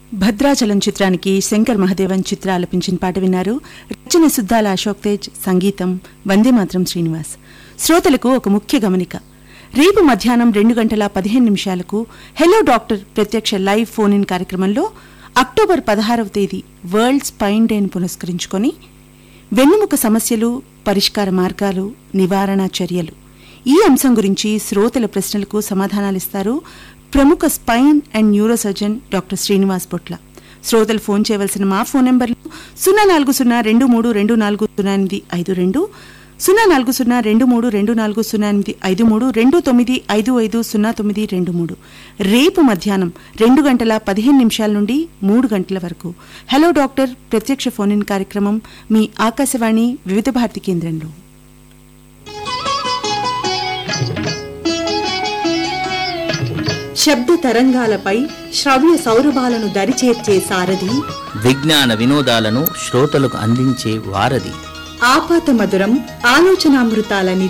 భద్రాచలం చిత్రానికి శంకర్ మహదేవన్ చిత్ర ఆలపించిన పాట విన్నారు రచన సుద్దాల అశోక్ తేజ్ సంగీతం వందే మాత్రం శ్రీనివాస్ శ్రోతలకు ఒక ముఖ్య గమనిక రేపు మధ్యాహ్నం రెండు గంటల పదిహేను నిమిషాలకు హెలో డాక్టర్ ప్రత్యక్ష లైవ్ ఫోన్ ఇన్ కార్యక్రమంలో అక్టోబర్ పదహారవ తేదీ వరల్డ్ స్పైన్ డేను పురస్కరించుకొని వెన్నుముక సమస్యలు పరిష్కార మార్గాలు నివారణ చర్యలు ఈ అంశం గురించి శ్రోతల ప్రశ్నలకు సమాధానాలిస్తారు ప్రముఖ spine and neuro surgeon doctor Srinivas Potla శ్రోతలు ఫోన్ చేయవలసిన మా ఫోన్ నెంబర్లు సున్నా నాలుగు సున్నా రెండు మూడు రెండు నాలుగు సున్నా ఎనిమిది ఐదు రెండు సున్నా నాలుగు సున్నా రెండు మూడు రెండు నాలుగు సున్నా ఎనిమిది ఐదు మూడు రెండు తొమ్మిది ఐదు ఐదు సున్నా తొమ్మిది రెండు మూడు రేపు మధ్యాహ్నం రెండు గంటల పదిహేను నిమిషాల నుండి మూడు గంటల వరకు హలో డాక్టర్ ప్రత్యక్ష ఫోన్ ఇన్ కార్యక్రమం మీ ఆకాశవాణి వివిధ భారతి కేంద్రంలో శబ్ద తరంగాలపై శ్రవ్య సౌరభాలను దరిచేర్చే సారథి విజ్ఞాన వినోదాలను శ్రోతలకు అందించే వారధి ఆపాత మధురం ఆలోచనామృతాల నిధి